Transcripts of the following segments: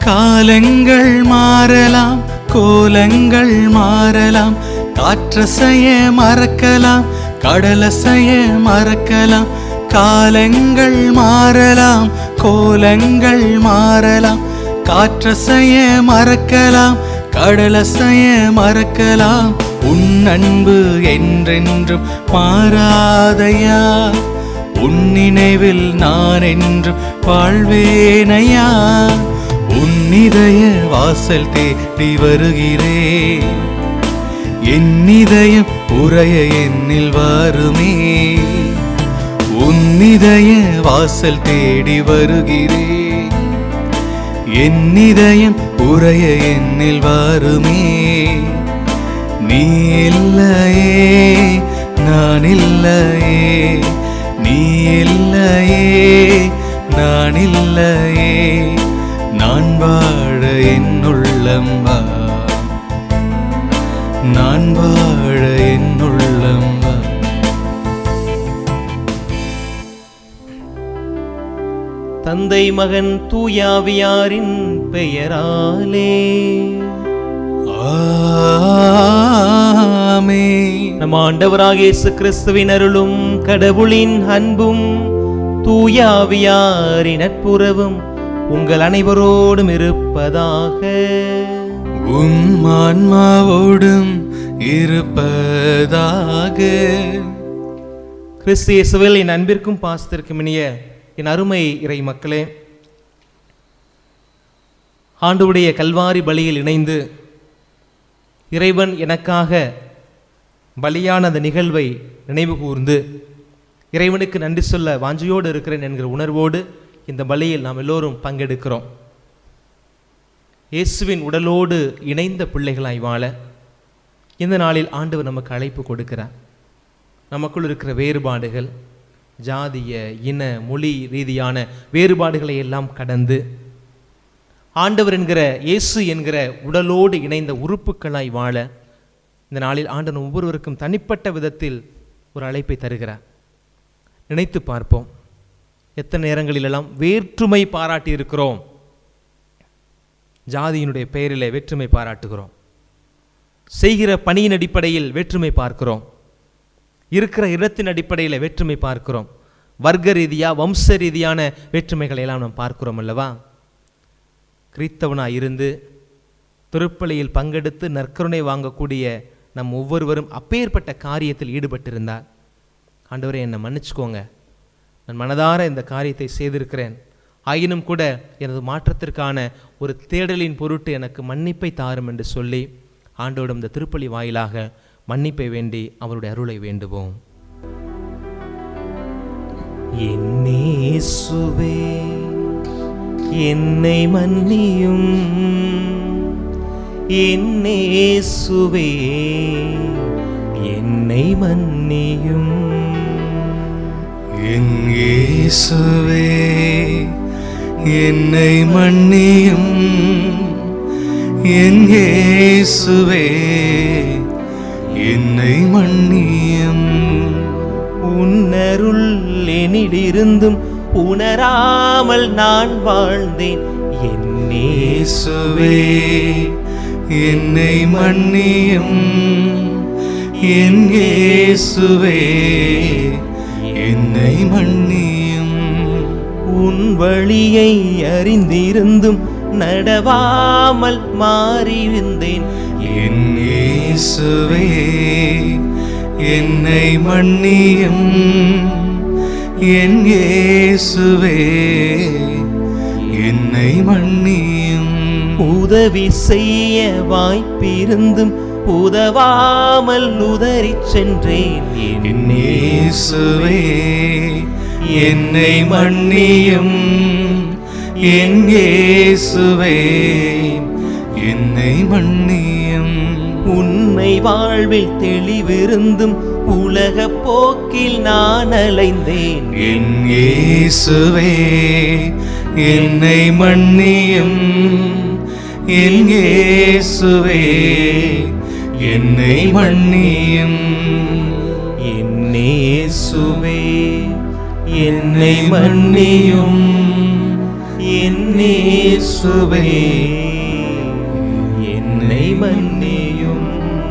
காலங்கள் மாறலாம் கோலங்கள் மாறலாம் காற்றசைய மறக்கலாம் கடலசைய மறக்கலாம் காலங்கள் மாறலாம் கோலங்கள் மாறலாம் காற்றசைய மறக்கலாம் கடலசைய மறக்கலாம் உன் அன்பு என்றென்றும் மாறாதையா உன் நினைவில் நான் என்றும் வாழ்வேனையா உன் இதய வாசல் தேடி வருகிறேன் என் இதயம் உரைய என்னில் வருமே உன் இதய வாசல் தேடி வருகிறேன் என் இதயம் உரைய என்னில் வருமே நீ இல்லையே நான் இல்லையே நீ இல்லையே நான் இல்லையே நான் வாழ என் உள்ளம் வா நான் வாழ என் உள்ளம் வா தந்தை மகன் தூயாவியாரின் பெயராலே ஆமென். நம் ஆண்டவராக இயேசு கிறிஸ்துவின் அருளும் கடவுளின் அன்பும் தூயாவியாரின் நட்புறவும் உங்கள் அனைவரோடும் இருப்பதாக உம் ஆன்மாவோடும் இருப்பதாக கிறிஸ்து இயேசுவில் என் அன்பிற்கும் பாசத்திற்கும் இனிய என் அருமை இறை மக்களே ஆண்டுடைய கல்வாரி பலியில் இணைந்து இறைவன் எனக்காக பலியான அந்த நிகழ்வை நினைவு கூர்ந்து இறைவனுக்கு நன்றி சொல்ல வாஞ்சையோடு இருக்கிறேன் என்கிற உணர்வோடு இந்த பலியில் நாம் எல்லோரும் பங்கெடுக்கிறோம் இயேசுவின் உடலோடு இணைந்த பிள்ளைகளாய் வாழ இந்த நாளில் ஆண்டவர் நமக்கு அழைப்பு கொடுக்கிறார் நமக்குள் இருக்கிற வேறுபாடுகள் ஜாதிய இன மொழி ரீதியான வேறுபாடுகளை எல்லாம் கடந்து ஆண்டவர் என்கிற இயேசு என்கிற உடலோடு இணைந்த உறுப்புகளாய் வாழ இந்த நாளில் ஆண்டவன் ஒவ்வொருவருக்கும் தனிப்பட்ட விதத்தில் ஒரு அழைப்பை தருகிறார் நினைத்து பார்ப்போம் எத்தனை நேரங்களிலெல்லாம் வேற்றுமை பாராட்டி இருக்கிறோம் ஜாதியினுடைய பெயரிலே வேற்றுமை பாராட்டுகிறோம் செய்கிற பணியின் அடிப்படையில் வேற்றுமை பார்க்கிறோம் இருக்கிற இடத்தின் அடிப்படையில் வேற்றுமை பார்க்கிறோம் வர்க்க ரீதியா வம்ச ரீதியான வேற்றுமைகளை எல்லாம் நாம் பார்க்கிறோம் அல்லவா கிறித்தவனாய் இருந்து திருப்பலியில் பங்கெடுத்து நற்கருணை வாங்கக்கூடிய நம் ஒவ்வொருவரும் அப்பேற்பட்ட காரியத்தில் ஈடுபட்டிருந்தார் ஆண்டவரே என்னை மன்னிச்சுக்கோங்க நான் மனதார இந்த காரியத்தை செய்திருக்கிறேன் ஆயினும் கூட எனது மாற்றத்திற்கான ஒரு தேடலின் பொருட்டு எனக்கு மன்னிப்பை தாரும் என்று சொல்லி ஆண்டோடும் இந்த திருப்பலி வாயிலாக மன்னிப்பை வேண்டி அவருடைய அருளை வேண்டுவோம் என்னேசுவே என்னை மன்னியும் என்னேசுவே என்னை மன்னியும் என் இயேசுவே என்னை மன்னியும் என் இயேசுவே என்னை மன்னியும் உன்னருள் என்னிலிருந்தும் உணராமல் நான் வாழ்ந்தேன் என்னே இயேசுவே என்னை மன்னியும் என் இயேசுவே என்னை மன்னியும் உன் வழியை அறிந்திருந்தும் நடவாமல் மாறியிருந்தேன் என் இயேசுவே என்னை மன்னியும் என் இயேசுவே என்னை மன்னியும் உதவி செய்ய வாய்ப்பிருந்தும் உதவாமல் உதறிச் சென்றேன் என் என்னே இயேசுவே என்னை மன்னியும் என் இயேசுவே என்னை மன்னியும் உண்மை வாழ்வில் தெளிவிருந்தும் உலக போக்கில் நான் அலைந்தேன் என் இயேசுவே என்னை மன்னியும் என் இயேசுவே என்னை மன்னியும் என்னேசுவே என்னை மன்னியும் என் இயேசுவே என்னை மன்னியும்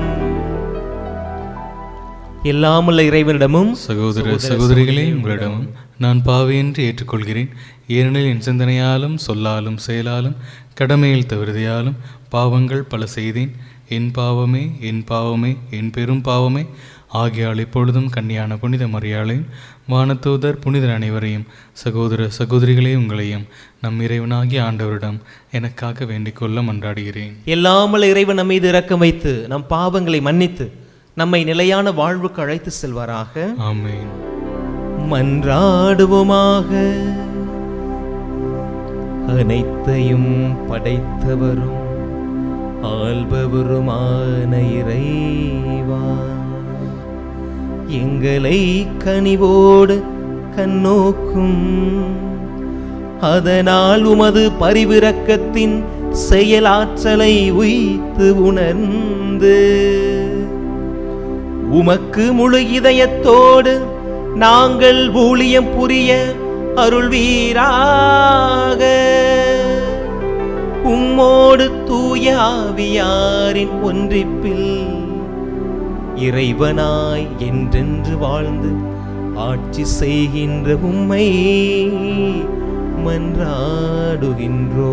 எல்லாமுள்ள இறைவனிடமும் சகோதர சகோதரிகளே உங்களிடம் நான் பாவியின்றி ஏற்றுக்கொள்கிறேன் ஏனெனில் என் சிந்தனையாலும் சொல்லாலும் செயலாலும் கடமையில் தவிர்தையாலும் பாவங்கள் பல செய்தேன் என் பாவமே என் பாவமே என் பெரும் பாவமே ஆகியால் இப்பொழுதும் கன்னியான புனித மரியாளையும் வானதூதர் புனிதர் அனைவரையும் சகோதர சகோதரிகளே உங்களையும் நம் இறைவனாகிய ஆண்டவரிடம் எனக்காக வேண்டிக் கொள்ள மன்றாடுகிறேன் எல்லாமுள்ள இறைவன் நம் மீது இரக்கம் வைத்து நம் பாவங்களை மன்னித்து நம்மை நிலையான வாழ்வுக்கு அழைத்து செல்வாராக ஆமென் மன்றாடுவோமாக அனைத்தையும் படைத்தவரும் ஆள்பவருமான இறைவா எங்களை கனிவோடு கண்ணோக்கும் அதனால் உமது பரிவிரக்கத்தின் செயலாற்றலை உய்த்து உணர்ந்து உமக்கு முழு இதயத்தோடு நாங்கள் ஊழியம் புரிய அருள்வீராக உம்மோடு தூய ஆவியாரின் ஒன்றிப்பில் இறைவனாய் என்றென்று வாழ்ந்து ஆட்சி செய்கின்ற உம்மை மன்றாடுகின்றோ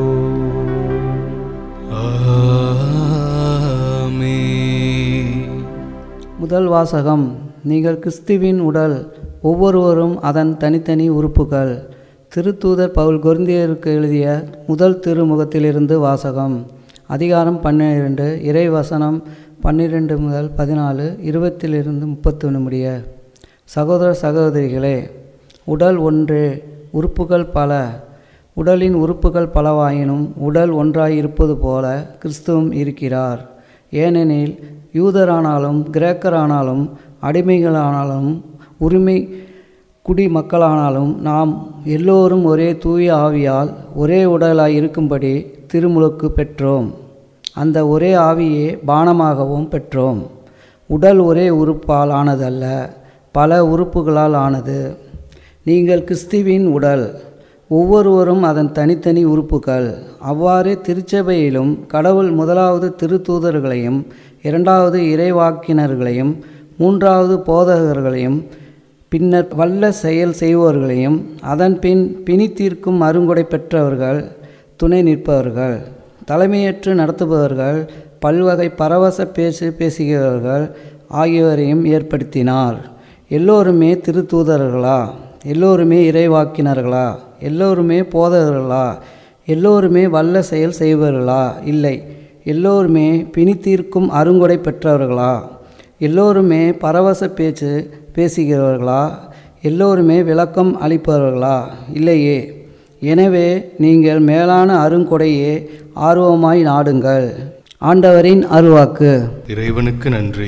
ஆமென் முதல் வாசகம் நீங்கள் கிறிஸ்துவின் உடல் ஒவ்வொருவரும் அதன் தனித்தனி உறுப்புகள் திருத்தூதர் பவுல் கொரிந்தியருக்கு எழுதிய முதல் திருமுகத்திலிருந்து வாசகம் அதிகாரம் பன்னிரண்டு இறை வசனம் பன்னிரெண்டு முதல் பதினாலு இருபத்திலிருந்து முப்பத்தொன்று முடிய சகோதர சகோதரிகளே உடல் ஒன்று உறுப்புகள் பல உடலின் உறுப்புகள் பலவாயினும் உடல் ஒன்றாயிருப்பது போல கிறிஸ்துவும் இருக்கிறார் ஏனெனில் யூதரானாலும் கிரேக்கரானாலும் அடிமைகளானாலும் உரிமை குடிமக்களானாலும் நாம் எல்லோரும் ஒரே தூய ஆவியால் ஒரே உடலாய் இருக்கும்படி திருமுழுக்கு பெற்றோம் அந்த ஒரே ஆவியே பானமாகவும் பெற்றோம் உடல் ஒரே உறுப்பால் ஆனதல்ல பல உறுப்புகளால் ஆனது நீங்கள் கிறிஸ்துவின் உடல் ஒவ்வொருவரும் அதன் தனித்தனி உறுப்புகள் அவ்வாறே திருச்சபையிலும் கடவுள் முதலாவது திருத்தூதர்களையும் இரண்டாவது இறைவாக்கினர்களையும் மூன்றாவது போதகர்களையும் பின்னர் வல்ல செயல் செய்வோர்களையும் அதன் பின் பிணி தீர்க்கும் அருங்கொடை பெற்றவர்கள் துணை நிற்பவர்கள் தலைமையேற்று நடத்துபவர்கள் பல்வகை பரவச பேச்சு பேசுகிறவர்கள் ஆகியோரையும் ஏற்படுத்தினார் எல்லோருமே திருத்தூதர்களா எல்லோருமே இறைவாக்கினர்களா எல்லோருமே போதகர்களா எல்லோருமே வல்ல செயல் செய்பவர்களா இல்லை எல்லோருமே பிணி தீர்க்கும் அருங்கொடை பெற்றவர்களா எல்லோருமே பரவச பேச்சு பேசுகிறவர்களா எல்லோருமே விளக்கம் அளிப்பவர்களா இல்லையே எனவே நீங்கள் மேலான அருங்கொடையே ஆர்வமாய் நாடுங்கள் ஆண்டவரின் அருள்வாக்கு இறைவனுக்கு நன்றி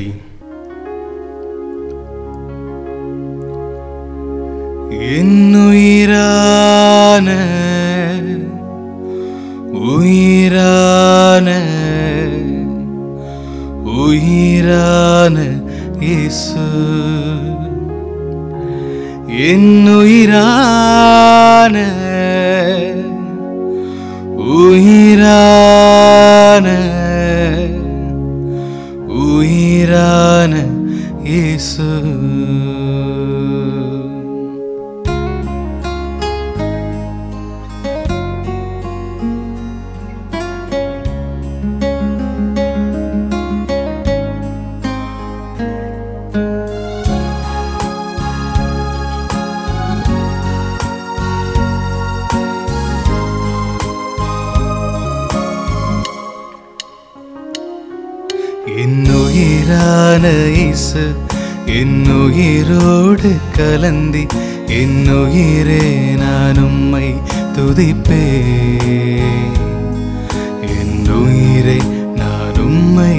என்னுயிரான உயிரான உயிரான இயேசு என்னுயிரான உயிரான உயிரான இயேசு என்னுயிரான இயேசு என்னுயிரோடு கலந்தி என்னுயிரே நான் உம்மை துதிப்பேன் என்னுயிரை நான் உம்மை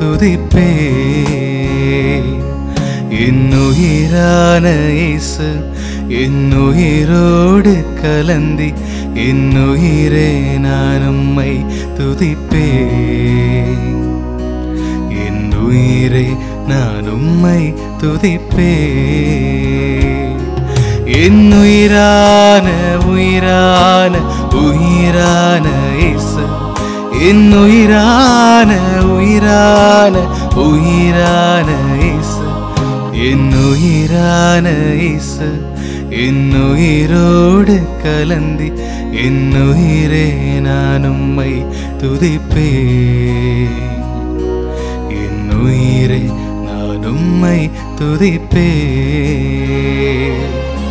துதிப்பேன் என்னுயிரான இயேசு என்னுயிரோடு கலந்தி என்னுயிரே நான் உம்மை துதிப்பேன் என் உயிரை நான் உம்மை துதிப்பேன் என் உயிரான உயிரான உயிரான இயேசு என் உயிரான உயிரான உயிரான இயேசு என் உயிரான இயேசு என் உயிரோடு கலந்தி என் உயிரே நான் உம்மை துதிப்பேன் என் உயிரே நான் உம்மை துதிப்பேன்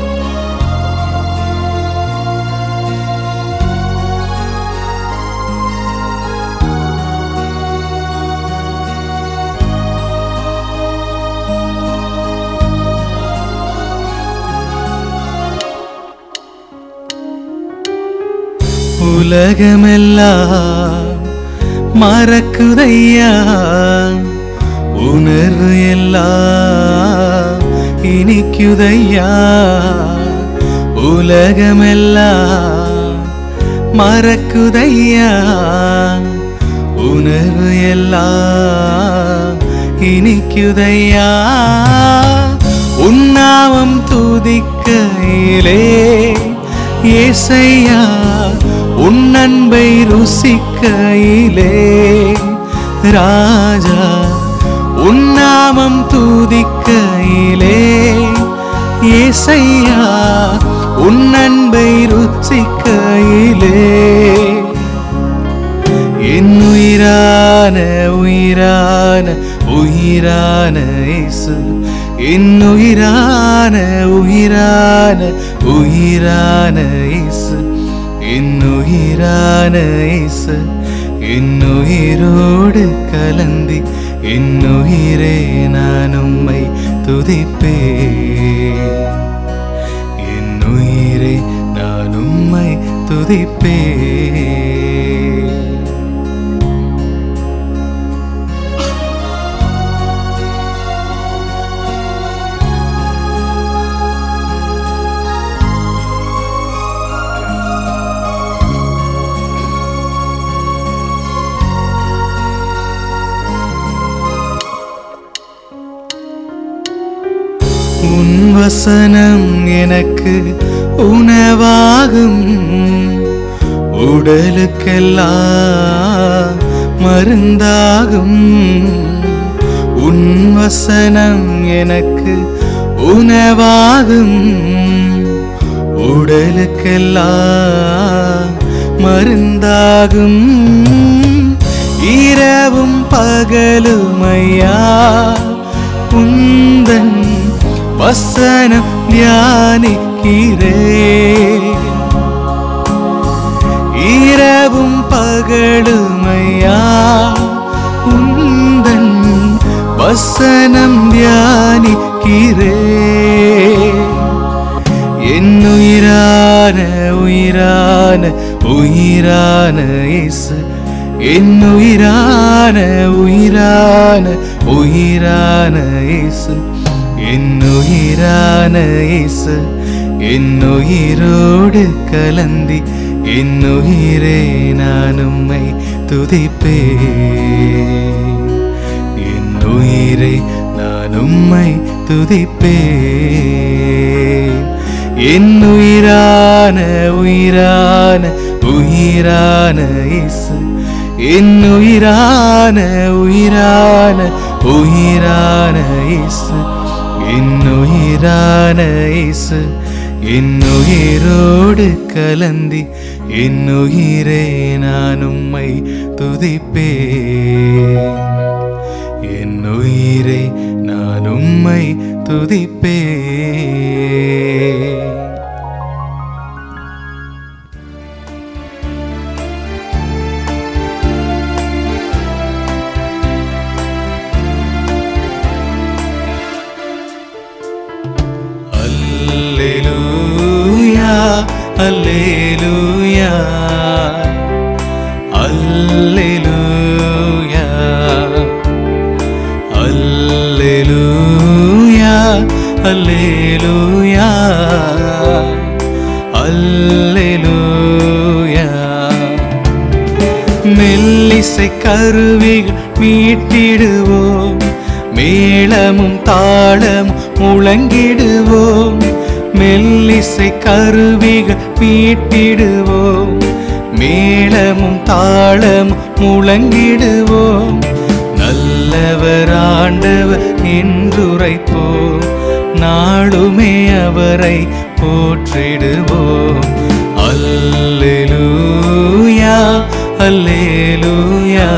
உலகமெல்லாம் மறக்குதையா உணர்வு எல்லாம் இனிக்குதையா உலகமெல்லாம் மறக்குதையா உணர்வு எல்லாம் இனிக்குதையா உன்னாவம் துதிக்கையிலே ஏசையா உன் அன்பை ருசிக்கையிலே ராஜா உன் நாமம் துதிக்கையிலே ஏசையா உன் அன்பை ருசிக்கையிலே என் உயிரான உயிரான உயிரான இயேசு என் உயிரான உயிரான உயிரான இயேசு என் உயிரான இயேசு என் உயிரோடு கலந்தி என் உயிரே நான் உம்மை துதிப்பேன் என் உயிரே நான் உம்மை துதிப்பேன் உன் வசனம் எனக்கு உணவாகும் உடலுக்கெல்லாம் மருந்தாகும் உன் வசனம் எனக்கு உணவாகும் உடலுக்கெல்லாம் மருந்தாகும் இரவும் பகலுமையா உந்தன் வசனம் தியானிக்கிறே இரவும் பகலுமையா உந்தன் வசனம் தியானிக்கிறே என் உயிரான உயிரான உயிரான இயேசு என் உயிரான உயிரான உயிரான இயேசு என் உயிரான இயேசு என் உயிரோடு கலந்தி என் உயிரே நான் உம்மை துதிப்பேன் என் உயிரை நான் உம்மை துதிப்பேன் என் உயிரான உயிரான உயிரான இயேசு என் உயிரான உயிரான உயிரான இயேசு என் உயிரான இயேசு என் உயிரோடு கலந்தி என் உயிரே நான் உம்மை துதிப்பேன் என் உயிரை நான் உம்மை துதிப்பேன் அல்லேலூயா அல்லேலூயா அல்லேலூயா அல்லேலூயா அல்லேலூயா அல்லேலூயா மெல்லிசை கருவிகள் மீட்டிடுவோம் மேளமும் தாளமும் முழங்கிடுவோம் மெல்லிசை கருவிகள் மீட்டிடுவோம் மேளமும் தாளமும் முழங்கிடுவோம் நல்லவர் ஆண்டவர் என்றுரைப்போம் நாளுமே அவரை போற்றிடுவோம் அல்லேலூயா அல்லேலூயா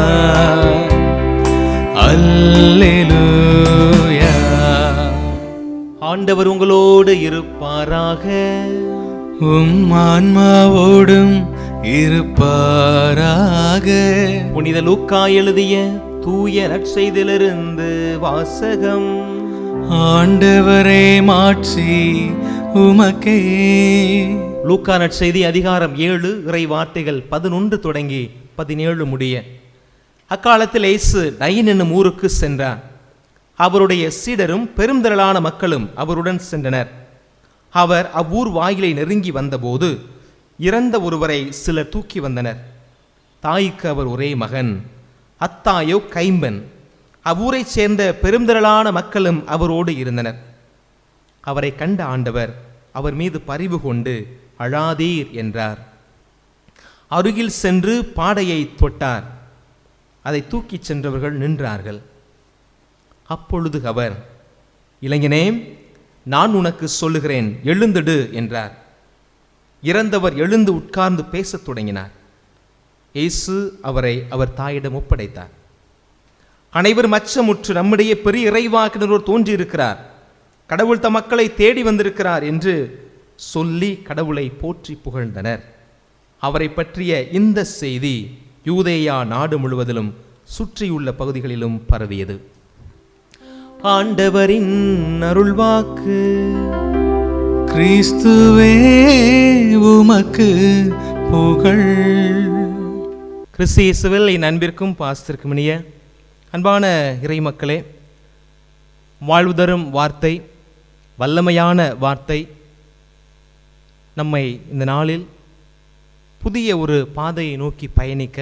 அல்லேலூயா ஆண்டவர் உங்களோடு இருப்பாராக உம் ஆன்மாவோடும் இருப்பாராக புனித லூக்கா எழுதிய தூய நற்செய்திலிருந்து வாசகம் ஆண்டவரே மாட்சி உமக்கே லூக்கா நற்செய்தி அதிகாரம் ஏழு இறை வார்த்தைகள் பதினொன்று தொடங்கி பதினேழு முடிய அக்காலத்தில் இயேசு நயின் என்னும் ஊருக்கு சென்றார் அவருடைய சீடரும் பெருந்திரளான மக்களும் அவருடன் சென்றனர் அவர் அவ்வூர் வாயிலை நெருங்கி வந்தபோது இறந்த ஒருவரை சிலர் தூக்கி வந்தனர் தாய்க்கு அவர் ஒரே மகன் அத்தாயோ கைம்பன் அவ்வூரைச் சேர்ந்த பெருந்திரளான மக்களும் அவரோடு இருந்தனர் அவரை கண்ட ஆண்டவர் அவர் மீது பரிவு கொண்டு அழாதீர் என்றார் அருகில் சென்று பாடையை தொட்டார் அதை தூக்கிச் சென்றவர்கள் நின்றார்கள் அப்பொழுது அவர் இளைஞனே நான் உனக்கு சொல்லுகிறேன் எழுந்திடு என்றார் இறந்தவர் எழுந்து உட்கார்ந்து பேசத் தொடங்கினார் இயேசு அவரை அவர் தாயிடம் ஒப்படைத்தார் அனைவரும் அச்சமுற்று நம்முடைய பெரிய இறைவாக்கினர் தோன்றியிருக்கிறார் கடவுள் தம் மக்களை தேடி வந்திருக்கிறார் என்று சொல்லி கடவுளை போற்றி புகழ்ந்தனர் அவரை பற்றிய இந்த செய்தி யூதேயா நாடு முழுவதிலும் சுற்றியுள்ள பகுதிகளிலும் பரவியது ஆண்டவரின் அருள்வாக்கு கிறிஸ்துவே உமக்கு புகழ் கிறிஸ்து இயேசுவில் என் அன்பிற்கும் பாஸ்திற்கும் இனிய அன்பான இறைமக்களே வாழ்வு தரும் வார்த்தை வல்லமையான வார்த்தை நம்மை இந்த நாளில் புதிய ஒரு பாதையை நோக்கி பயணிக்க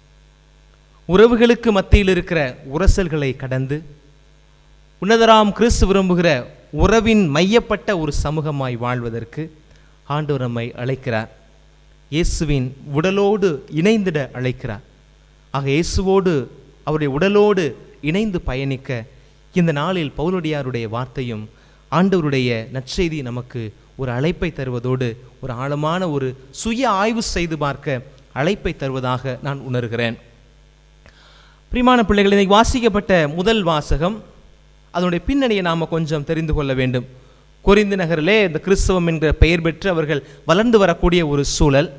உறவுகளுக்கு மத்தியில் இருக்கிற உரசல்களை கடந்து உன்னதராம் கிறிஸ்து விரும்புகிற உறவின் மையப்பட்ட ஒரு சமூகமாய் வாழ்வதற்கு ஆண்டவர் நம்மை அழைக்கிறார் இயேசுவின் உடலோடு இணைந்திட அழைக்கிறார் ஆக இயேசுவோடு அவருடைய உடலோடு இணைந்து பயணிக்க இந்த நாளில் பவுலடியாருடைய வார்த்தையும் ஆண்டவருடைய நற்செய்தி நமக்கு ஒரு அழைப்பை தருவதோடு ஒரு ஆழமான ஒரு சுய ஆய்வு செய்து பார்க்க அழைப்பை தருவதாக நான் உணர்கிறேன் பிரிமான பிள்ளைகள் இன்னைக்கு வாசிக்கப்பட்ட முதல் வாசகம் அதனுடைய பின்னணியை நாம் கொஞ்சம் தெரிந்து கொள்ள வேண்டும் கொரிந்து நகரிலே இந்த கிறிஸ்தவம் என்கிற பெயர் பெற்று அவர்கள் வளர்ந்து வரக்கூடிய ஒரு சூழல்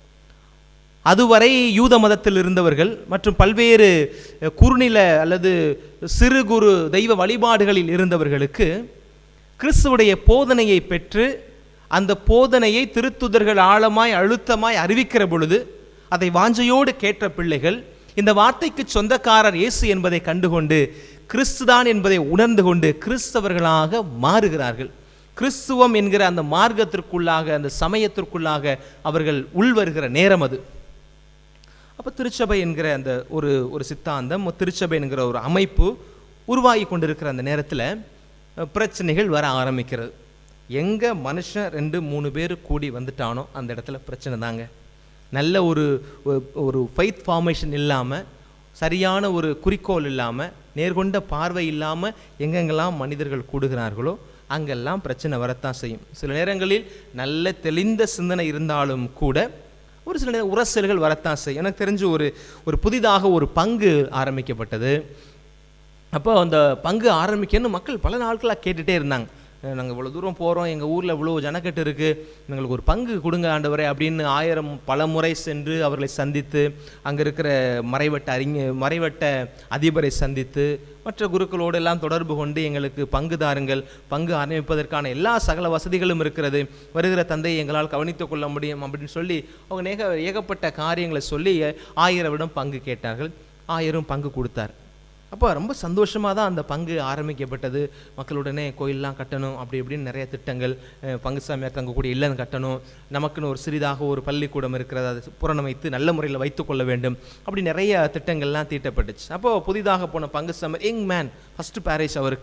அதுவரை யூத மதத்தில் இருந்தவர்கள் மற்றும் பல்வேறு அஹ், குறுநில அல்லது சிறு குறு தெய்வ வழிபாடுகளில் இருந்தவர்களுக்கு கிறிஸ்துவுடைய போதனையை பெற்று அந்த போதனையை திருத்துதர்கள் ஆழமாய் அழுத்தமாய் அறிவிக்கிற பொழுது அதை வாஞ்சையோடு கேட்ட பிள்ளைகள் இந்த வார்த்தைக்கு சொந்தக்காரர் இயேசு என்பதை கண்டுகொண்டு கிறிஸ்துதான் என்பதை உணர்ந்து கொண்டு கிறிஸ்தவர்களாக மாறுகிறார்கள் கிறிஸ்துவம் என்கிற அந்த மார்க்கத்திற்குள்ளாக அந்த சமயத்திற்குள்ளாக அவர்கள் உள்வருகிற நேரம் அது அப்போ திருச்சபை என்கிற அந்த ஒரு ஒரு சித்தாந்தம் திருச்சபை என்கிற ஒரு அமைப்பு உருவாகி கொண்டிருக்கிற அந்த நேரத்தில் அஹ், பிரச்சனைகள் வர ஆரம்பிக்கிறது எங்கே மனுஷன் ரெண்டு மூணு பேர் கூடி வந்துட்டானோ அந்த இடத்துல பிரச்சனை தாங்க நல்ல ஒரு ஒரு- ஒரு ஃபைத் ஃபார்மேஷன் இல்லாமல் சரியான ஒரு குறிக்கோள் இல்லாமல் நேர்கொண்ட பார்வை இல்லாமல் எங்கெங்கெல்லாம் மனிதர்கள் கூடுகிறார்களோ அங்கெல்லாம் பிரச்சனை வரத்தான் செய்யும் சில நேரங்களில் நல்ல தெளிந்த சிந்தனை இருந்தாலும் கூட ஒரு சில நேரம் உரசல்கள் வரத்தான் செய்யும் எனக்கு தெரிஞ்சு ஒரு ஒரு புதிதாக ஒரு பங்கு ஆரம்பிக்கப்பட்டது அப்போ அந்த பங்கு ஆரம்பிக்கன்னு மக்கள் பல நாட்களாக கேட்டுகிட்டே இருந்தாங்க நாங்கள் இவ்வளோ தூரம் போகிறோம் எங்கள் ஊரில் இவ்வளோ ஜனக்கட்டு இருக்குது எங்களுக்கு ஒரு பங்கு கொடுங்க ஆண்டவரே அப்படின்னு ஆயிரம் பல முறை சென்று அவர்களை சந்தித்து அங்கே இருக்கிற மறைவட்ட அறிஞ மறைவட்ட அதிபரை சந்தித்து மற்ற குருக்களோடு எல்லாம் தொடர்பு கொண்டு எங்களுக்கு பங்கு தாருங்கள் பங்கு ஆரம்பிப்பதற்கான எல்லா சகல வசதிகளும் இருக்கிறது வருகிற தந்தையை எங்களால் கவனித்துக் கொள்ள முடியும் அப்படின்னு சொல்லி அவங்க நேக ஏகப்பட்ட காரியங்களை சொல்லி ஆயிரம் விடம் பங்கு கேட்டார்கள் ஆயிரம் பங்கு கொடுத்தார் அப்போ ரொம்ப சந்தோஷமாக தான் அந்த பங்கு ஆரம்பிக்கப்பட்டது மக்களுடனே கோயிலெலாம் கட்டணும் அப்படி இப்படின்னு நிறைய திட்டங்கள் அஹ், பங்கு சாமியார் தங்கக்கூடிய இல்லம் கட்டணும் நமக்குன்னு ஒரு சிறிதாக ஒரு பள்ளிக்கூடம் இருக்கிறது அதை புறணமைத்து நல்ல முறையில் வைத்துக்கொள்ள வேண்டும் அப்படி நிறைய திட்டங்கள்லாம் தீட்டப்பட்டுச்சு அப்போது புதிதாக போன பங்கு சாமியார் யங் மேன் ஃபஸ்ட்டு பேரேஜ் அவருக்கு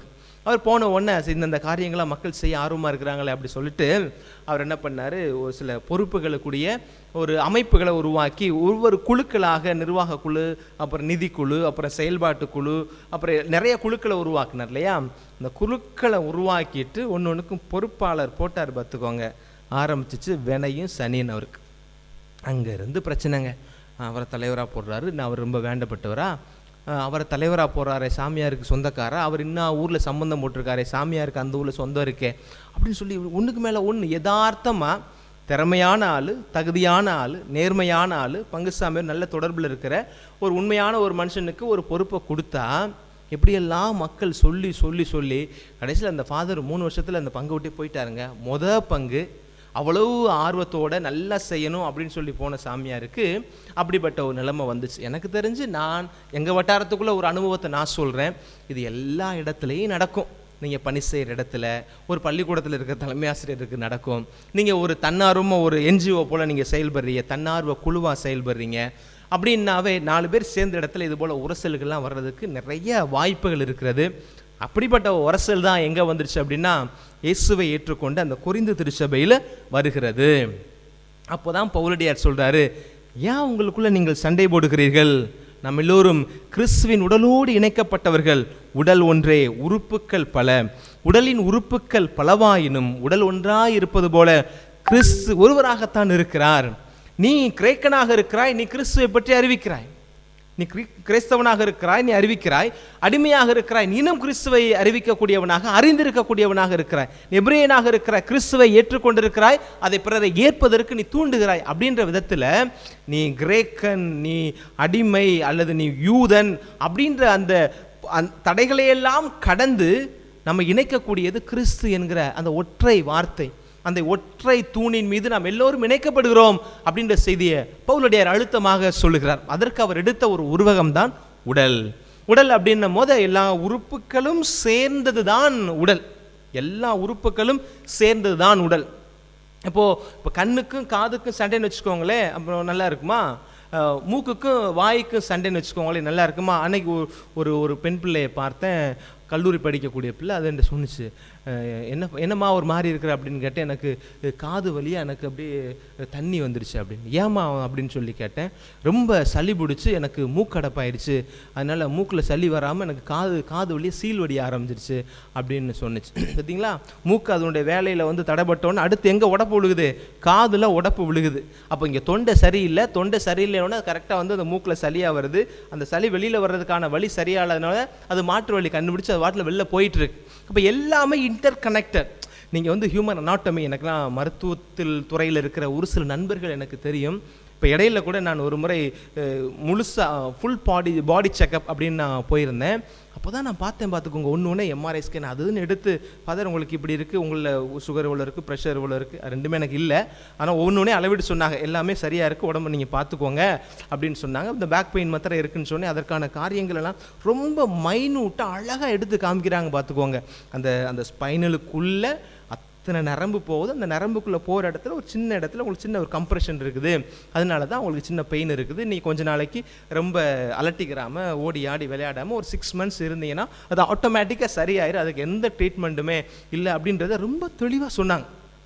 அவர் போன உடனே சரி, இந்தந்த காரியங்களை மக்கள் செய்ய ஆர்வமாக இருக்கிறாங்களே அப்படி சொல்லிட்டு அவர் என்ன பண்ணார் ஒரு சில பொறுப்புகளுக்குரிய ஒரு அமைப்புகளை உருவாக்கி ஒவ்வொரு குழுக்களாக நிர்வாக குழு அப்புறம் நிதிக்குழு அப்புறம் செயல்பாட்டு குழு அப்புறம் நிறைய குழுக்களை உருவாக்குனார் இல்லையா இந்த குழுக்களை உருவாக்கிட்டு ஒன்று ஒன்றுக்கும் பொறுப்பாளர் போட்டார் பார்த்துக்கோங்க ஆரம்பிச்சிச்சு வினையும் சனின்னு அவருக்கு அங்கே இருந்து பிரச்சனைங்க அவரை தலைவராக போடுறாரு நான் அவர் ரொம்ப வேண்டப்பட்டவரா அஹ் அவரை தலைவராக போடுறாரே சாமியாருக்கு சொந்தக்காரா அவர் இன்னும் ஊரில் சம்பந்தம் போட்டிருக்காரே சாமியாருக்கு அந்த ஊரில் சொந்தம் இருக்கே அப்படின்னு சொல்லி ஒன்றுக்கு மேலே ஒன்று யதார்த்தமாக திறமையான ஆள் தகுதியான ஆள் நேர்மையான ஆள் பங்குசாமியார் நல்ல தொடர்பில் இருக்கிற ஒரு உண்மையான ஒரு மனுஷனுக்கு ஒரு பொறுப்பை கொடுத்தா எப்படியெல்லாம் மக்கள் சொல்லி சொல்லி சொல்லி கடைசியில் அந்த ஃபாதர் மூணு வருஷத்தில் அந்த பங்கு விட்டே போயிட்டாருங்க மொத பங்கு அவ்வளவு ஆர்வத்தோட நல்லா செய்யணும் அப்படின்னு சொல்லி போன சாமியாருக்கு அப்படிப்பட்ட ஒரு நிலைமை வந்துச்சு எனக்கு தெரிஞ்சு நான் எங்கள் வட்டாரத்துக்குள்ள ஒரு அனுபவத்தை நான் சொல்கிறேன் இது எல்லா இடத்துலையும் நடக்கும் நீங்கள் பணி செய்கிற இடத்துல ஒரு பள்ளிக்கூடத்தில் இருக்கிற தலைமை ஆசிரியருக்கு நடக்கும் நீங்கள் ஒரு தன்னார்வமாக ஒரு என்ஜிஓ போல் நீங்கள் செயல்படுறீங்க தன்னார்வ குழுவாக செயல்படுறீங்க அப்படின்னாவே நாலு பேர் சேர்ந்த இடத்துல இது போல் உரசல்கள்லாம் வர்றதுக்கு நிறைய வாய்ப்புகள் இருக்கிறது அப்படிப்பட்ட உரசல் தான் எங்கே வந்துருச்சு அப்படின்னா இயேசுவை ஏற்றுக்கொண்டு அந்த குறிந்து திருச்சபையில் வருகிறது அப்போ தான் பவுலடியார் சொல்கிறாரு ஏன் உங்களுக்குள்ள நீங்கள் சண்டை போடுகிறீர்கள் நம்ம எல்லோரும் கிறிஸ்துவின் உடலோடு இணைக்கப்பட்டவர்கள் உடல் ஒன்றே உறுப்புக்கள் பல உடலின் உறுப்புக்கள் பலவாயினும் உடல் ஒன்றாய் இருப்பது போல கிறிஸ்து ஒருவராகத்தான் இருக்கிறார் நீ கிரேக்கனாக இருக்கிறாய் நீ கிறிஸ்துவை பற்றி அறிவிக்கிறாய் நீ கிரி- கிறிஸ்தவனாக இருக்கிறாய் நீ அறிவிக்கிறாய் அடிமையாக இருக்கிறாய் நீனும் கிறிஸ்துவை அறிவிக்கக்கூடியவனாக அறிந்திருக்கக்கூடியவனாக இருக்கிறாய் நீ எபிரேயனாக இருக்கிறாய் கிறிஸ்துவை ஏற்றுக்கொண்டிருக்கிறாய் அதை பிறரை ஏற்பதற்கு நீ தூண்டுகிறாய் அப்படின்ற விதத்தில் நீ கிரேக்கன் நீ அடிமை அல்லது நீ யூதன் அப்படின்ற அந்த அந்த தடைகளையெல்லாம் கடந்து நம்ம இணைக்கக்கூடியது கிறிஸ்து என்கிற அந்த ஒற்றை வார்த்தை அந்த ஒற்றை தூணின் மீது நாம் எல்லோரும் இணைக்கப்படுகிறோம் அப்படின்ற செய்தியை பவுலடியார் அழுத்தமாக சொல்லுகிறார் அதற்கு அவர் எடுத்த ஒரு உருவகம் தான் உடல் உடல் அப்படின்னும் போது எல்லா உறுப்புகளும் சேர்ந்தது தான் உடல் எல்லா உறுப்புகளும் சேர்ந்தது தான் உடல் இப்போது இப்போ கண்ணுக்கும் காதுக்கும் சண்டைன்னு வச்சுக்கோங்களேன் அப்புறம் நல்லா இருக்குமா அஹ், மூக்குக்கும் வாய்க்கும் சண்டைன்னு வச்சுக்கோங்களேன் நல்லா இருக்குமா அன்னைக்கு ஒரு- ஒரு ஒரு பெண் பிள்ளையை பார்த்தேன் கல்லூரி படிக்கக்கூடிய பிள்ளை அது என்கிட்ட சொன்னுச்சு அஹ், என்ன என்னம்மா ஒரு மாதிரி இருக்கிற அப்படின்னு கேட்டேன் எனக்கு அஹ், காது வழியாக எனக்கு அப்படியே தண்ணி வந்துருச்சு அப்படின்னு ஏம்மா அப்படின்னு சொல்லி கேட்டேன் ரொம்ப சளி பிடிச்சி எனக்கு மூக்கடப்பாயிருச்சு அதனால் மூக்கில் சளி வராமல் எனக்கு காது காது வழியாக சீல் வடிய ஆரம்பிச்சிருச்சு அப்படின்னு சொன்னுச்சு பார்த்தீங்களா மூக்கு அதனுடைய வேலையில் வந்து தடைப்பட்டோன்னு அடுத்து எங்கே உடப்பு விழுகுது காதில் உடப்பு விழுகுது அப்போ இங்கே தொண்டை சரியில்லை தொண்டை சரியில்லைன்னா கரெக்டாக வந்து அந்த மூக்கில் சளியாக வருது அந்த சளி வெளியில் வர்றதுக்கான வழி சரியானதுனால அது மாற்று வழி கண்டுபிடிச்சு அது வாட்டில் வெளில போயிட்டு இருக்கு அப்போ எல்லாமே இன்டர் கனெக்டட் நீங்கள் வந்து ஹியூமன் அனாட்டமி எனக்குலாம் மருத்துவத்தில் துறையில் இருக்கிற ஒரு சில நண்பர்கள் எனக்கு தெரியும் இப்போ இடையில கூட நான் ஒரு முறை முழுசாக ஃபுல் பாடி பாடி செக்கப் அப்படின்னு நான் போயிருந்தேன் அப்போ தான் நான் பார்த்தேன் பார்த்துக்கோங்க ஒன்று ஒன்று எம்ஆர்ஐ ஸ்கேன் அதுன்னு எடுத்து ஃபாதர் உங்களுக்கு இப்படி இருக்குது உங்களில் சுகர் இவ்வளோ இருக்குது ப்ரெஷர் இவ்வளோ இருக்குது ரெண்டுமே எனக்கு இல்லை ஆனால் ஒன்று அளவிட்டு சொன்னாங்க எல்லாமே சரியாக இருக்குது உடம்பு நீங்கள் பார்த்துக்கோங்க அப்படின்னு சொன்னாங்க இந்த பேக் பெயின் மாத்திரம் இருக்குன்னு சொன்னேன் அதற்கான காரியங்கள் எல்லாம் ரொம்ப மைனூட்டாக அழகாக எடுத்து காமிக்கிறாங்க பார்த்துக்கோங்க அந்த அந்த ஸ்பைனலுக்குள்ளே அத்தனை நரம்பு போகுது அந்த நரம்புக்குள்ளே போகிற இடத்துல ஒரு சின்ன இடத்துல உங்களுக்கு சின்ன ஒரு கம்ப்ரெஷன் இருக்குது அதனால தான் உங்களுக்கு சின்ன பெயின் இருக்குது நீ கொஞ்ச நாளைக்கு ரொம்ப அலட்டிக்கிறாமல் ஓடி ஆடி விளையாடாமல் ஒரு சிக்ஸ் மந்த்ஸ் இருந்தீங்கன்னா அது ஆட்டோமேட்டிக்காக சரியாயிரும் அதுக்கு எந்த ட்ரீட்மெண்ட்டுமே இல்லை அப்படின்றத ரொம்ப தெளிவாக சொன்னாங்க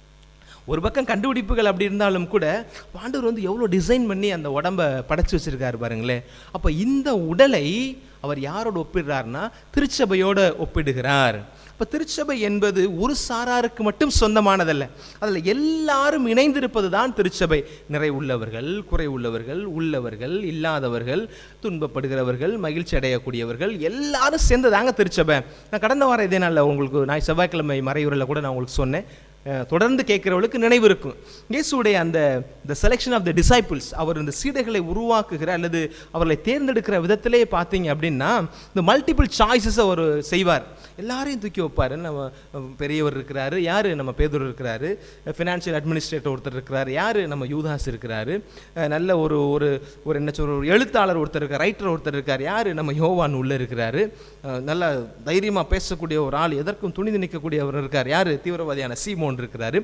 ஒரு பக்கம் கண்டுபிடிப்புகள் அப்படி இருந்தாலும் கூட ஆண்டவர் வந்து எவ்வளோ டிசைன் பண்ணி அந்த உடம்பை படைச்சு வச்சிருக்காரு பாருங்களேன் அப்போ இந்த உடலை அவர் யாரோட ஒப்பிடுறாருன்னா திருச்சபையோட ஒப்பிடுகிறார் இப்போ திருச்சபை என்பது ஒரு சாராருக்கு மட்டும் சொந்தமானதல்ல அதில் எல்லாரும் இணைந்திருப்பது தான் திருச்சபை நிறை உள்ளவர்கள் குறை உள்ளவர்கள் உள்ளவர்கள் இல்லாதவர்கள் துன்பப்படுகிறவர்கள் மகிழ்ச்சி அடையக்கூடியவர்கள் எல்லாரும் சேர்ந்ததாங்க திருச்சபை நான் கடந்த வாரம் இதே நாளில் உங்களுக்கு நான் செவ்வாய்க்கிழமை மறையுறையில் கூட நான் உங்களுக்கு சொன்னேன் அஹ் தொடர்ந்து கேட்குறவளுக்கு நினைவு இருக்கும் இயேசுடைய அந்த the selection of the disciples அவர் இந்த சீடைகளை உருவாக்குகிற அல்லது அவர்களை தேர்ந்தெடுக்கிற விதத்திலே பார்த்தீங்க அப்படின்னா இந்த மல்டிபிள் சாய்ஸஸ் அவர் செய்வார் எல்லாரையும் தூக்கி வைப்பார் நம்ம அஹ், பெரியவர் இருக்கிறாரு யார் நம்ம பேதூர் இருக்கிறாரு ஃபினான்ஷியல் அட்மினிஸ்ட்ரேட்டர் ஒருத்தர் இருக்கிறாரு யார் நம்ம யூதாஸ் இருக்கிறாரு அஹ், நல்ல ஒரு ஒரு ஒரு என்ன சொல்ற ஒரு எழுத்தாளர் ஒருத்தர் இருக்கார் ரைட்டர் ஒருத்தர் இருக்கார் யார் நம்ம யோவான் உள்ள இருக்கிறாரு அஹ், நல்ல தைரியமாக பேசக்கூடிய ஒரு ஆள் எதற்கும் துணிந்து நிற்கக்கூடியவர் இருக்கார் யார் தீவிரவாதியான சீமோன் இருக்கிறாரு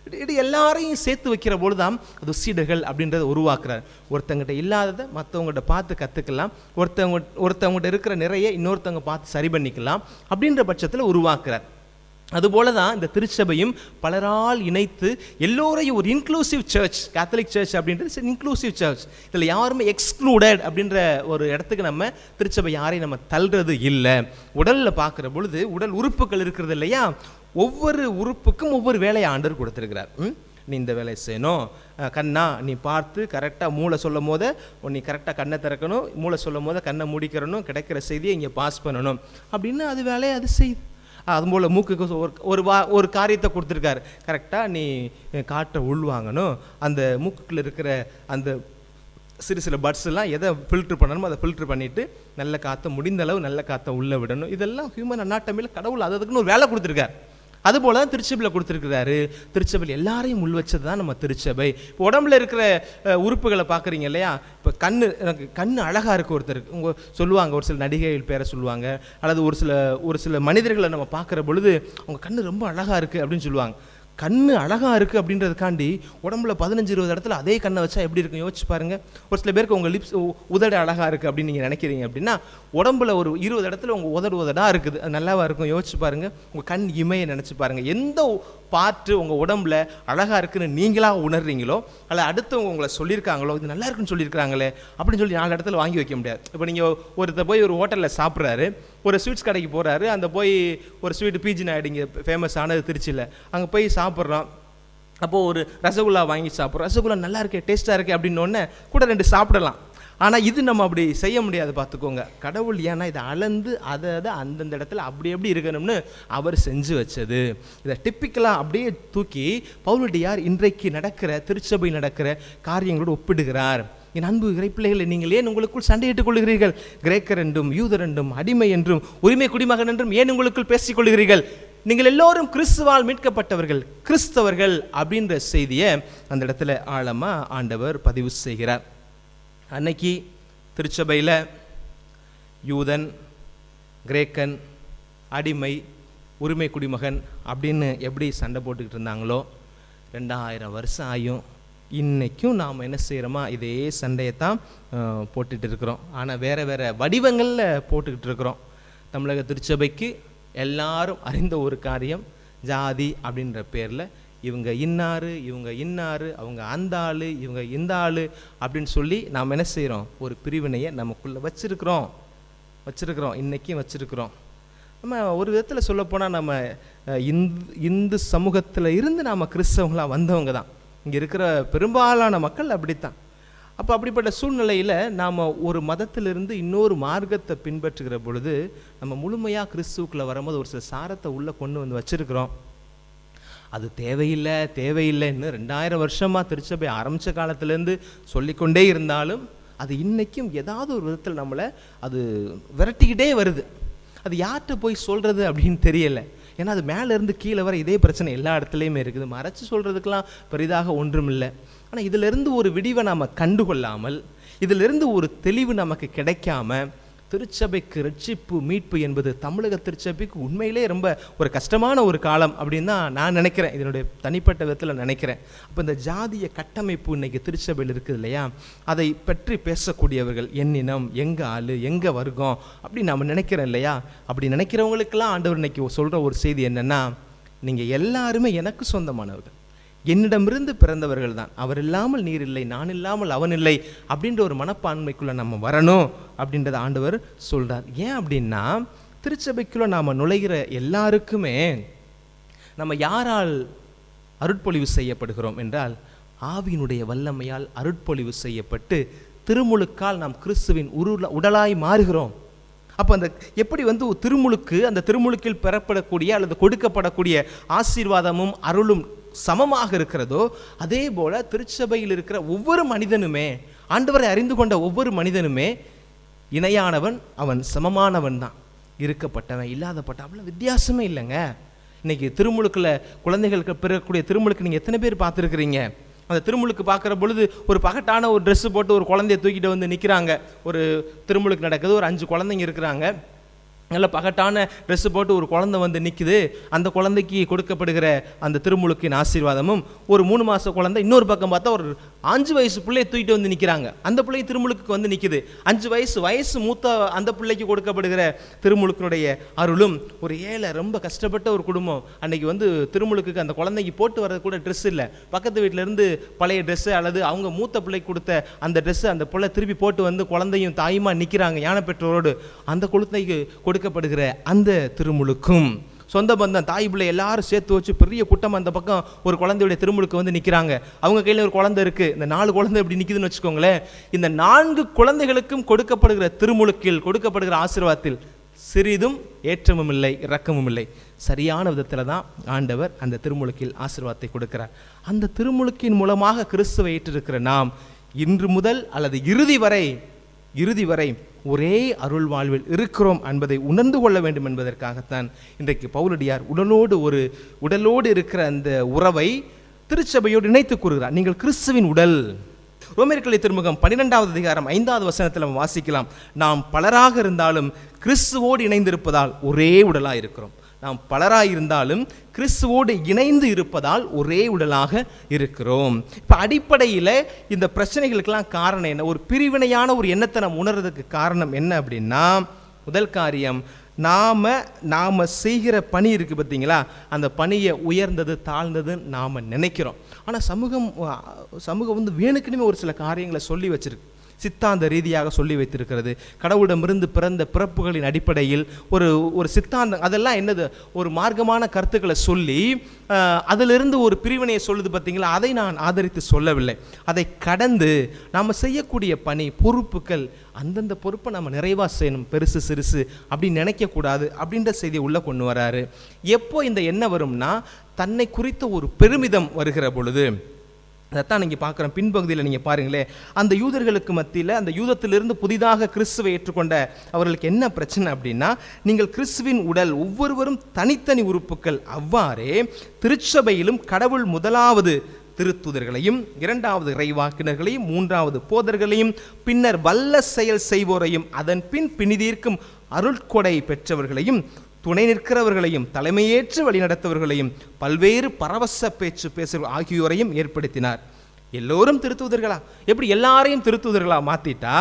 இது- இது எல்லாரையும் சேர்த்து வைக்கிற பொழுது தான் அது சீடர்கள் அப்படின்றத உருவாக்குறார் ஒருத்தங்கிட்ட இல்லாததை மற்றவங்ககிட்ட பார்த்து கற்றுக்கலாம் ஒருத்தவங்க ஒருத்தவங்ககிட்ட இருக்கிற நிறைய இன்னொருத்தவங்க பார்த்து சரி பண்ணிக்கலாம் அப்படின்ற பட்சத்தில் உருவாக்குறார் அதுபோல தான் இந்த திருச்சபையும் பலரால் இணைத்து எல்லோரையும் ஒரு இன்க்ளூசிவ் சர்ச் கேத்தலிக் சர்ச் அப்படின்றது இன்க்ளூசிவ் சர்ச் இதில் யாருமே எக்ஸ்க்ளூடட் அப்படின்ற ஒரு இடத்துக்கு நம்ம திருச்சபை யாரையும் நம்ம தள்ளுறது இல்லை உடலில் பார்க்குற பொழுது உடல் உறுப்புகள் இருக்கிறது இல்லையா ஒவ்வொரு உறுப்புக்கும் ஒவ்வொரு வேலையை ஆண்டவர் கொடுத்துருக்கிறார் ம்? நீ இந்த வேலையை செய்யணும் அஹ் கண்ணா நீ பார்த்து கரெக்டாக மூளை சொல்லும் போது நீ கரெக்டாக கண்ணை திறக்கணும் மூளை சொல்லும் போது கண்ணை முடிக்கிறணும் கிடைக்கிற செய்தியை இங்கே பாஸ் பண்ணணும் அப்படின்னு அது வேலையை அது செய்யுது அதுபோல் மூக்குக்கு ஒரு ஒரு வா ஒரு காரியத்தை கொடுத்துருக்காரு கரெக்டாக நீ காற்றை உள்வாங்கணும் அந்த மூக்குக்குள்ள இருக்கிற அந்த சிறு சில பட்ஸ் எல்லாம் எதை ஃபில்ட்ரு பண்ணணுமோ அதை ஃபில்ட்ரு பண்ணிவிட்டு நல்ல காற்றை முடிந்த அளவு நல்ல காற்றை உள்ளே விடணும் இதெல்லாம் ஹியூமன் அனாட்டமியில் கடவுள் அது அதுக்குன்னு ஒரு வேலை கொடுத்துருக்காரு அதுபோல தான் திருச்சபையில் கொடுத்துருக்கிறாரு திருச்சபையில் எல்லாரையும் உள் வச்சது தான் நம்ம திருச்சபை இப்போ உடம்புல இருக்கிற அஹ், உறுப்புகளை பார்க்குறீங்க இல்லையா இப்போ கண்ணு எனக்கு கண்ணு அழகாக இருக்கு ஒருத்தருக்கு உங்க சொல்லுவாங்க ஒரு சில நடிகைகள் பேரை சொல்லுவாங்க அல்லது ஒரு சில ஒரு சில மனிதர்களை நம்ம பார்க்குற பொழுது அவங்க கண்ணு ரொம்ப அழகாக இருக்குது அப்படின்னு சொல்லுவாங்க கண்ணு அழகா இருக்கு அப்படின்றதுக்காண்டி உடம்புல பதினஞ்சு இருபது இடத்துல அதே கண்ணை வச்சா எப்படி இருக்கும் யோசிச்சு பாருங்க ஒரு சில பேருக்கு உங்க லிப்ஸ் உதடு அழகா இருக்கு அப்படின்னு நீங்க நினைக்கிறீங்க அப்படின்னா உடம்புல ஒரு இருபது இடத்துல உங்க உதடு உதடா இருக்குது அது நல்லாவா இருக்கும் யோசிச்சு பாருங்க உங்க கண் இமையை நினைச்சு பாருங்க எந்த பார்ட்டு உங்க உடம்புல அழகா இருக்குன்னு நீங்களா உணர்றீங்களோ அல்ல அடுத்தவங்க உங்களை சொல்லியிருக்காங்களோ இது நல்லா இருக்குன்னு சொல்லியிருக்காங்களே அப்படின்னு சொல்லி நாலு இடத்துல வாங்கி வைக்க முடியாது இப்போ நீங்க ஒருத்தர் போய் ஒரு ஹோட்டல்ல சாப்பிட்றாரு ஒரு ஸ்வீட்ஸ் கடைக்கு போறாரு அந்த போய் ஒரு ஸ்வீட் பீஜி நாயுடு இங்கே ஃபேமஸ் ஆனது திருச்சியில் அங்கே போய் சாப்பிட்றோம் அப்போது ஒரு ரசகுல்லா வாங்கி சாப்பிட்றோம் ரசகுல்லா நல்லா இருக்கே டேஸ்ட்டாக இருக்கே அப்படின்னு உடனே கூட ரெண்டு சாப்பிடலாம் ஆனால் இது நம்ம அப்படி செய்ய முடியாது பார்த்துக்கோங்க கடவுள் ஏன்னா இதை அளந்து அதை அதை அந்தந்த இடத்துல அப்படி எப்படி இருக்கணும்னு அவர் செஞ்சு வச்சது இதை டிப்பிக்கலாக அப்படியே தூக்கி பவுலடியார் இன்றைக்கு நடக்கிற திருச்சபை நடக்கிற காரியங்களோடு ஒப்பிடுகிறார் என் அன்பு இறைப்பிள்ளைகளை நீங்கள் ஏன் உங்களுக்குள் சண்டையிட்டுக் கொள்கிறீர்கள் கிரேக்கர் என்றும் யூதர் என்றும் அடிமை என்றும் உரிமை குடிமகன் என்றும் ஏன் உங்களுக்குள் பேசிக் கொள்கிறீர்கள் நீங்கள் எல்லோரும் கிறிஸ்துவால் மீட்கப்பட்டவர்கள் கிறிஸ்தவர்கள் அப்படின்ற செய்தியை அந்த இடத்துல ஆழமா ஆண்டவர் பதிவு செய்கிறார் அன்னைக்கு திருச்சபையில் யூதன் கிரேக்கன் அடிமை உரிமை குடிமகன் அப்படின்னு எப்படி சண்டை போட்டுக்கிட்டு இருந்தாங்களோ ரெண்டாயிரம் வருஷம் ஆயும் இன்னைக்கும் நாம் என்ன செய்கிறோமா இதே சண்டையை தான் அஹ், போட்டுட்டு இருக்கிறோம் ஆனால் வேற வேற வடிவங்களில் போட்டுக்கிட்டு இருக்கிறோம் தமிழக திருச்சபைக்கு எல்லாரும் அறிந்த ஒரு காரியம் ஜாதி அப்படின்ற பேரில் இவங்க இன்னாரு இவங்க இன்னாரு அவங்க அந்த ஆளு இவங்க இந்த ஆளு அப்படின்னு சொல்லி நாம் என்ன செய்கிறோம் ஒரு பிரிவினையை நமக்குள்ளே வச்சிருக்கிறோம் வச்சிருக்கிறோம் இன்றைக்கும் வச்சிருக்கிறோம் நம்ம ஒரு விதத்தில் சொல்லப்போனால் நம்ம அஹ், இந்து இந்து சமூகத்தில் இருந்து நாம் கிறிஸ்தவங்களாக வந்தவங்க தான் இங்கே இருக்கிற பெரும்பாலான மக்கள் அப்படித்தான் அப்போ அப்படிப்பட்ட சூழ்நிலையில் நாம் ஒரு மதத்திலிருந்து இன்னொரு மார்க்கத்தை பின்பற்றுகிற பொழுது நம்ம முழுமையாக கிறிஸ்துவுக்குள்ளே வரும்போது ஒரு சில சாரத்தை உள்ளே கொண்டு வந்து வச்சிருக்கிறோம் அது தேவையில்லை தேவையில்லைன்னு ரெண்டாயிரம் வருஷமாக திருச்சபை ஆரம்பித்த காலத்துலேருந்து சொல்லிக்கொண்டே இருந்தாலும் அது இன்னைக்கும் ஏதாவது ஒரு விதத்தில் நம்மளை அது விரட்டிக்கிட்டே வருது அது யார்கிட்ட போய் சொல்கிறது அப்படின்னு தெரியல ஏன்னா அது மேலே இருந்து கீழே வர இதே பிரச்சனை எல்லா இடத்துலையுமே இருக்குது மறைச்சு சொல்கிறதுக்கெல்லாம் பெரிதாக ஒன்றும் இல்லை ஆனால் இதிலிருந்து ஒரு விடிவை நாம் கண்டுகொள்ளாமல் இதிலிருந்து ஒரு தெளிவு நமக்கு கிடைக்காம திருச்சபைக்கு ரட்சிப்பு மீட்பு என்பது தமிழக திருச்சபைக்கு உண்மையிலே ரொம்ப ஒரு கஷ்டமான ஒரு காலம் அப்படின்னு தான் நான் நினைக்கிறேன் இதனுடைய தனிப்பட்ட விதத்தில் நினைக்கிறேன் அப்போ இந்த ஜாதிய கட்டமைப்பு இன்னைக்கு திருச்சபையில் இருக்குது இல்லையா அதை பற்றி பேசக்கூடியவர்கள் என் இனம் எங்க ஆளு எங்க வர்க்கம் அப்படி நாம் நினைக்கிறோம் இல்லையா அப்படி நினைக்கிறவங்களுக்கெல்லாம் ஆண்டவர் இன்னைக்கு சொல்கிற ஒரு செய்தி என்னன்னா நீங்கள் எல்லாருமே எனக்கு சொந்தமானவர்கள் என்னிடமிருந்து பிறந்தவர்கள் தான் அவர் இல்லாமல் நீர் இல்லை நான் இல்லாமல் அவன் இல்லை அப்படின்ற ஒரு மனப்பான்மைக்குள்ள நம்ம வரணும் அப்படின்றத ஆண்டவர் சொல்றார் ஏன் அப்படின்னா திருச்சபைக்குள்ள நாம நுழைகிற எல்லாருக்குமே நம்ம யாரால் அருட்பொழிவு செய்யப்படுகிறோம் என்றால் ஆவியினுடைய வல்லமையால் அருட்பொழிவு செய்யப்பட்டு திருமுழுக்கால் நாம் கிறிஸ்துவின் உருள உடலாய் மாறுகிறோம் அப்போ அந்த எப்படி வந்து ஒரு திருமுழுக்கு அந்த திருமுழுக்கில் பெறப்படக்கூடிய அல்லது கொடுக்கப்படக்கூடிய ஆசீர்வாதமும் அருளும் சமமாக இருக்கிறதோ அதே போல திருச்சபையில் இருக்கிற ஒவ்வொரு மனிதனுமே ஆண்டவரை அறிந்து கொண்ட ஒவ்வொரு மனிதனுமே இணையானவன் அவன் சமமானவன் தான் இருக்கப்பட்டவன் இல்லாதப்பட்ட அவ்வளோ வித்தியாசமே இல்லைங்க இன்னைக்கு திருமுழுக்கில் குழந்தைகளுக்கு பிறக்கக்கூடிய திருமுழுக்கு நீங்கள் எத்தனை பேர் பார்த்துருக்குறீங்க அந்த திருமுழுக்கு பார்க்குற பொழுது ஒரு பகட்டான ஒரு Dress போட்டு ஒரு குழந்தைய தூக்கிட்டு வந்து நிற்கிறாங்க ஒரு திருமுழுக்கு நடக்குது ஒரு அஞ்சு குழந்தைங்க இருக்கிறாங்க நல்ல பகட்டான ட்ரெஸ் போட்டு ஒரு குழந்தை வந்து நிற்குது அந்த குழந்தைக்கு கொடுக்கப்படுகிற அந்த திருமுழுக்கின் ஆசீர்வாதமும் ஒரு மூணு மாத குழந்தை இன்னொரு பக்கம் பார்த்தா ஒரு அஞ்சு வயசு பிள்ளையை தூக்கிட்டு வந்து நிற்கிறாங்க அந்த பிள்ளை திருமுழுக்கு வந்து நிற்குது அஞ்சு வயசு வயசு மூத்த அந்த பிள்ளைக்கு கொடுக்கப்படுகிற திருமுழுக்கினுடைய அருளும் ஒரு ஏழை ரொம்ப கஷ்டப்பட்ட ஒரு குடும்பம் அன்னைக்கு வந்து திருமுழுக்குக்கு அந்த குழந்தைக்கு போட்டு வர்றது கூட ட்ரெஸ் இல்லை பக்கத்து வீட்டில இருந்து பழைய ட்ரெஸ்ஸு அல்லது அவங்க மூத்த பிள்ளைக்கு கொடுத்த அந்த ட்ரெஸ்ஸு அந்த பிள்ளை திருப்பி போட்டு வந்து குழந்தையும் தாயுமா நிற்கிறாங்க ஞான பெற்றோரோடு அந்த குழந்தைக்கு கொடுக்கப்படுகிற அந்த திருமுழுக்கும் சொந்த பந்தம் தாய் பிள்ளை எல்லாரும் சேர்த்து வச்சு பெரிய கூட்டம் அந்த பக்கம் ஒரு குழந்தையுடைய திருமுழுக்கு வந்து நிற்கிறாங்க அவங்க கையில் ஒரு குழந்தை இருக்குது இந்த நாலு குழந்தை இப்படி நிற்குதுன்னு வச்சுக்கோங்களேன் இந்த நான்கு குழந்தைகளுக்கும் கொடுக்கப்படுகிற திருமுழுக்கில் கொடுக்கப்படுகிற ஆசீர்வாதத்தில் சிறிதும் ஏற்றமும் இல்லை இரக்கமும் இல்லை சரியான விதத்தில் தான் ஆண்டவர் அந்த திருமுழுக்கில் ஆசீர்வாதத்தை கொடுக்கிறார் அந்த திருமுழுக்கின் மூலமாக கிறிஸ்துவை ஏற்றிருக்கிற நாம் இன்று முதல் அல்லது இறுதி வரை இறுதி வரை ஒரே அருள் வாழ்வில் இருக்கிறோம் என்பதை உணர்ந்து கொள்ள வேண்டும் என்பதற்காகத்தான் இன்றைக்கு பவுலடியார் உடலோடு ஒரு உடலோடு இருக்கிற அந்த உறவை திருச்சபையோடு இணைத்து கூறுகிறார் நீங்கள் கிறிஸ்துவின் உடல் ரோமேற்களை திருமுகம் பன்னிரெண்டாவது அதிகாரம் ஐந்தாவது வசனத்தில் நம்ம வாசிக்கலாம் நாம் பலராக இருந்தாலும் கிறிஸ்துவோடு இணைந்திருப்பதால் ஒரே உடலாக இருக்கிறோம் நாம் பலராக இருந்தாலும் கிறிஸ்துவோடு இணைந்து இருப்பதால் ஒரே உடலாக இருக்கிறோம் இப்போ அடிப்படையில் இந்த பிரச்சனைகளுக்கெல்லாம் காரணம் என்ன ஒரு பிரிவினையான ஒரு எண்ணத்தை நம்ம உணர்றதுக்கு காரணம் என்ன அப்படின்னா முதல் காரியம் நாம நாம செய்கிற பணி இருக்கு பார்த்தீங்களா அந்த பணியை உயர்ந்தது தாழ்ந்தது நாம நினைக்கிறோம் ஆனால் சமூகம் அஹ், சமூகம் வந்து வேணுக்குன்னு ஒரு சில காரியங்களை சொல்லி வச்சிருக்கு சித்தாந்த ரீதியாக சொல்லி வைத்திருக்கிறது கடவுளிடமிருந்து பிறந்த பிறப்புகளின் அடிப்படையில் ஒரு ஒரு சித்தாந்தம் அதெல்லாம் என்னது ஒரு மார்க்கமான கருத்துக்களை சொல்லி அஹ், அதிலிருந்து ஒரு பிரிவினையை சொல்லுது பார்த்தீங்களா அதை நான் ஆதரித்து சொல்லவில்லை அதை கடந்து நாம் செய்யக்கூடிய பணி பொறுப்புகள் அந்தந்த பொறுப்பை நம்ம நிறைவாக செய்யணும் பெருசு சிறுசு அப்படின்னு நினைக்கக்கூடாது அப்படின்ற செய்தியை உள்ளே கொண்டு வராரு எப்போ இந்த எண்ணம் வரும்னா தன்னை குறித்த ஒரு பெருமிதம் வருகிற பொழுது அதைத்தான் நீங்கள் பார்க்குறோம் பின்பகுதியில் நீங்கள் பாருங்களேன் அந்த யூதர்களுக்கு மத்தியில் அந்த யூதத்திலிருந்து புதிதாக கிறிஸ்துவை ஏற்றுக்கொண்ட அவர்களுக்கு என்ன பிரச்சனை அப்படின்னா நீங்கள் கிறிஸ்துவின் உடல் ஒவ்வொருவரும் தனித்தனி உறுப்புகள் அவ்வாறே திருச்சபையிலும் கடவுள் முதலாவது திருத்துதர்களையும் இரண்டாவது இறைவாக்கினர்களையும் மூன்றாவது போதர்களையும் பின்னர் வல்ல செயல் செய்வோரையும் அதன் பின் பிணிதீர்க்கும் அருட்கொடை பெற்றவர்களையும் துணை நிற்கிறவர்களையும் தலைமையேற்று வழிநடத்தவர்களையும் பல்வேறு பரவச பேச்சு பேச ஆகியோரையும் ஏற்படுத்தினார் எல்லோரும் திருத்துவதர்களா எப்படி எல்லாரையும் திருத்துவதர்களா மாத்திட்டா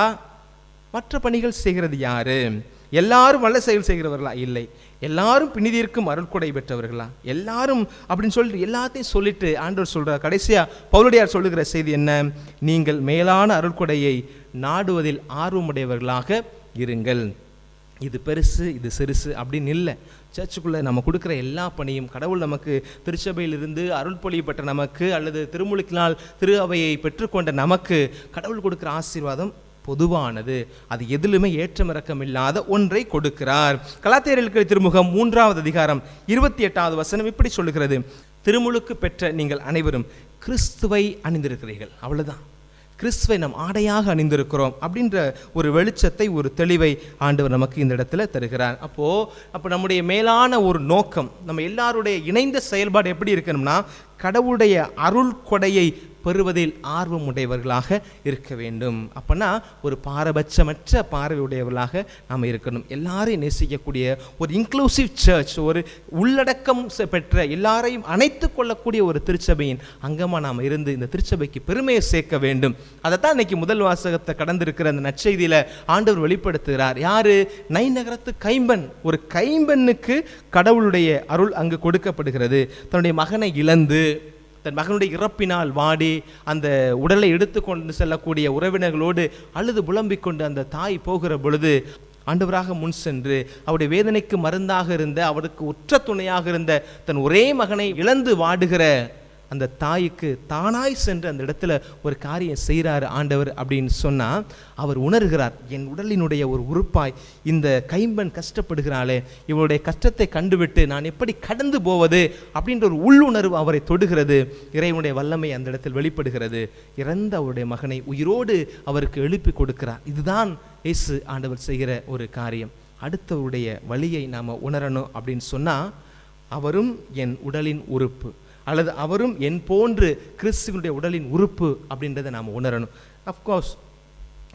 மற்ற பணிகள் செய்கிறது யாரு எல்லாரும் வல்ல செயல் செய்கிறவர்களா இல்லை எல்லாரும் பிணிதீர்க்கும் அருள்கொடை பெற்றவர்களா எல்லாரும் அப்படின்னு சொல்லிட்டு எல்லாத்தையும் சொல்லிட்டு ஆண்டவர் சொல்றார் கடைசியா பவுலடியார் சொல்லுகிற செய்தி என்ன நீங்கள் மேலான அருள்கொடையை நாடுவதில் ஆர்வமுடையவர்களாக இருங்கள் இது பெருசு இது சிறுசு அப்படின்னு இல்லை சர்ச்சுக்குள்ளே நம்ம கொடுக்குற எல்லா பணியும் கடவுள் நமக்கு திருச்சபையிலிருந்து அருள் பொழியப்பட்ட நமக்கு அல்லது திருமுழுக்கினால் திரு அவையை பெற்றுக்கொண்ட நமக்கு கடவுள் கொடுக்குற ஆசீர்வாதம் பொதுவானது அது எதிலுமே ஏற்றமிறக்கம் இல்லாத ஒன்றை கொடுக்கிறார் கலாத்தேரலுக்கு திருமுகம் மூன்றாவது அதிகாரம் இருபத்தி எட்டாவது வசனம் இப்படி சொல்லுகிறது திருமுழுக்கு பெற்ற நீங்கள் அனைவரும் கிறிஸ்துவை அணிந்திருக்கிறீர்கள் அவ்வளவுதான் கிறிஸ்துவை நாம் ஆடையாக அணிந்திருக்கிறோம் அப்படின்ற ஒரு வெளிச்சத்தை ஒரு தெளிவை ஆண்டவர் நமக்கு இந்த இடத்துல தருகிறார் அப்போ அப்போ நம்முடைய மேலான ஒரு நோக்கம் நம்ம எல்லாருடைய இணைந்த செயல்பாடு எப்படி இருக்கணும்னா கடவுளுடைய அருள் கொடையை பெறுவதில் ஆர்வம் உடையவர்களாக இருக்க வேண்டும் அப்போனா ஒரு பாரபட்சமற்ற பார்வையுடையவர்களாக நாம் இருக்கணும் எல்லாரையும் நேசிக்கக்கூடிய ஒரு இன்க்ளூசிவ் சர்ச் ஒரு உள்ளடக்கம் செ- பெற்ற எல்லாரையும் அணைத்து கொள்ளக்கூடிய ஒரு திருச்சபையின் அங்கமாக நாம் இருந்து இந்த திருச்சபைக்கு பெருமையை சேர்க்க வேண்டும் அதைத்தான் இன்னைக்கு முதல் வாசகத்தை கடந்திருக்கிற அந்த நற்செய்தியில் ஆண்டவர் வெளிப்படுத்துகிறார் யாரு நை நகரத்து கைம்பன் ஒரு கைம்பெண்ணுக்கு கடவுளுடைய அருள் அங்கு கொடுக்கப்படுகிறது தன்னுடைய மகனை இழந்து தன் மகனுடைய இறப்பினால் வாடி அந்த உடலை எடுத்துக்கொண்டு செல்லக்கூடிய உறவினர்களோடு அழுது புலம்பிக் கொண்டு அந்த தாய் போகிற பொழுது ஆண்டவராக முன் சென்று அவருடைய வேதனைக்கு மருந்தாக இருந்த அவருக்கு உற்ற துணையாக இருந்த தன் ஒரே மகனை இழந்து வாடுகிற அந்த தாய்க்கு தானாய் சென்று அந்த இடத்துல ஒரு காரியம் செய்கிறாரு ஆண்டவர் அப்படின்னு சொன்னால் அவர் உணர்கிறார் என் உடலினுடைய ஒரு உறுப்பாய் இந்த கைம்பன் கஷ்டப்படுகிறாளே இவளுடைய கஷ்டத்தை கண்டுவிட்டு நான் எப்படி கடந்து போவது அப்படின்ற ஒரு உள்ளுணர்வு அவரை தொடுகிறது இறைவனுடைய வல்லமை அந்த இடத்தில் வெளிப்படுகிறது இறந்த அவருடைய மகனை உயிரோடு அவருக்கு எழுப்பி கொடுக்கிறார் இதுதான் இயேசு ஆண்டவர் செய்கிற ஒரு காரியம் அடுத்தவருடைய வழியை நாம் உணரணும் அப்படின்னு சொன்னால் அவரும் என் உடலின் உறுப்பு அல்லது அவரும் என் போன்று கிறிஸ்துவனுடைய உடலின் உறுப்பு அப்படின்றத நாம் உணரணும் அஃப்கோர்ஸ்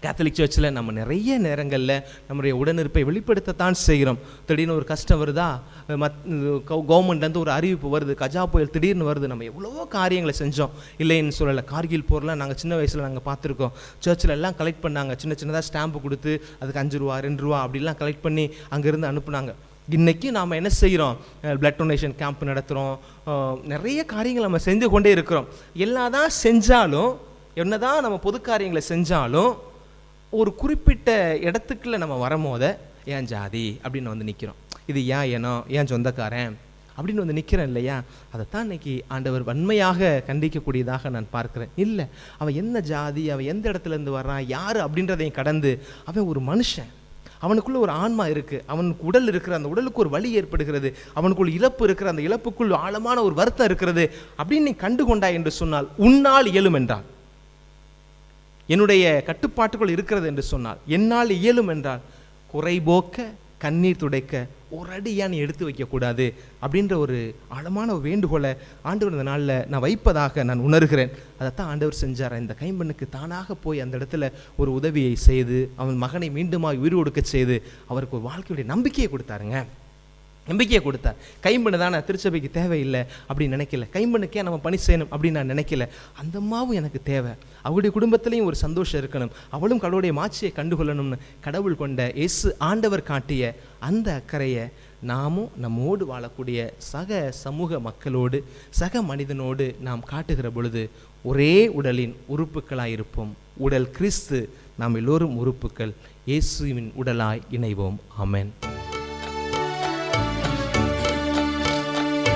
கேத்தலிக் சர்ச்சில் நம்ம நிறைய நேரங்களில் நம்முடைய உடனிருப்பை வெளிப்படுத்தத்தான் செய்கிறோம் திடீர்னு ஒரு கஷ்டம் வருதா மத் கவர்மெண்ட்லேருந்து ஒரு அறிவிப்பு வருது கஜா புயல் திடீர்னு வருது நம்ம எவ்வளவோ காரியங்களை செஞ்சோம் இல்லைன்னு சொல்லலை கார்கில் போர்லாம் நாங்கள் சின்ன வயசில் நாங்கள் பார்த்துருக்கோம் சர்ச்சில் எல்லாம் கலெக்ட் பண்ணாங்க சின்ன சின்னதாக ஸ்டாம்பு கொடுத்து அதுக்கு அஞ்சு ரூபா ரெண்டு ரூபா அப்படிலாம் கலெக்ட் பண்ணி அங்கேருந்து அனுப்புனாங்க இன்னைக்கு நாம் என்ன செய்கிறோம் பிளட் டொனேஷன் கேம்ப் நடத்துகிறோம் நிறைய காரியங்கள் நம்ம செஞ்சு கொண்டே இருக்கிறோம் எல்லாம் தான் செஞ்சாலும் என்னதான் நம்ம பொது காரியங்களை செஞ்சாலும் ஒரு குறிப்பிட்ட இடத்துக்குள்ள நம்ம வரும்போத ஏன் ஜாதி அப்படின்னு வந்து நிற்கிறோம் இது ஏன் இனம் ஏன் சொந்தக்காரன் அப்படின்னு வந்து நிற்கிறேன் இல்லையா அதைத்தான் இன்னைக்கு ஆண்டவர் வன்மையாக கண்டிக்கக்கூடியதாக நான் பார்க்கிறேன் இல்லை அவன் என்ன ஜாதி அவன் எந்த இடத்துல இருந்து வர்றான் யார் அப்படின்றதையும் கடந்து அவன் ஒரு மனுஷன் அவனுக்குள்ள ஒரு ஆன்மா இருக்கு அவனுக்கு உடல் இருக்கிற அந்த உடலுக்கு ஒரு வலி ஏற்படுகிறது அவனுக்குள் இழப்பு இருக்கிற அந்த இழப்புக்குள் ஆழமான ஒரு வருத்தம் இருக்கிறது அப்படின்னு நீ கண்டு கொண்டாய் என்று சொன்னால் உன்னால் இயலும் என்றால் என்னுடைய கட்டுப்பாட்டுக்குள் இருக்கிறது என்று சொன்னால் என்னால் இயலும் என்றால் குறைபோக்க கண்ணீர் துடைக்க ஒரு அடி ஏன் நீ எடுத்து வைக்கக்கூடாது அப்படின்ற ஒரு ஆழமான ஒரு வேண்டுகோளை ஆண்டவர் இந்த நாளில் நான் வைப்பதாக நான் உணர்கிறேன் அதைத்தான் ஆண்டவர் செஞ்சார் இந்த கைம்பெண்ணுக்கு தானாக போய் அந்த இடத்துல ஒரு உதவியை செய்து அவன் மகனை மீண்டுமாய் உயிர் கொடுக்க செய்து அவருக்கு ஒரு வாழ்க்கையுடைய நம்பிக்கையை கொடுத்தாருங்க நம்பிக்கையை கொடுத்தார் கைம்பெண்ணு தானே திருச்சபைக்கு தேவையில்லை அப்படின்னு நினைக்கல கைம்பெண்ணுக்கே நம்ம பணி செய்யணும் அப்படின்னு நான் நினைக்கல அந்த அம்மாவும் எனக்கு தேவை அவளுடைய குடும்பத்திலையும் ஒரு சந்தோஷம் இருக்கணும் அவளும் கடவுளுடைய மாட்சியை கண்டுகொள்ளணும்னு கடவுள் கொண்ட இயேசு ஆண்டவர் காட்டிய அந்த அக்கறையை நாமும் நம்மோடு வாழக்கூடிய சக சமூக மக்களோடு சக மனிதனோடு நாம் காட்டுகிற பொழுது ஒரே உடலின் உறுப்புகளாயிருப்போம் உடல் கிறிஸ்து நாம் எல்லோரும் உறுப்புகள் இயேசுவின் உடலாய் இணைவோம் ஆமென்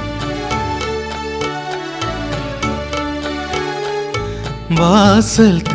வாசல்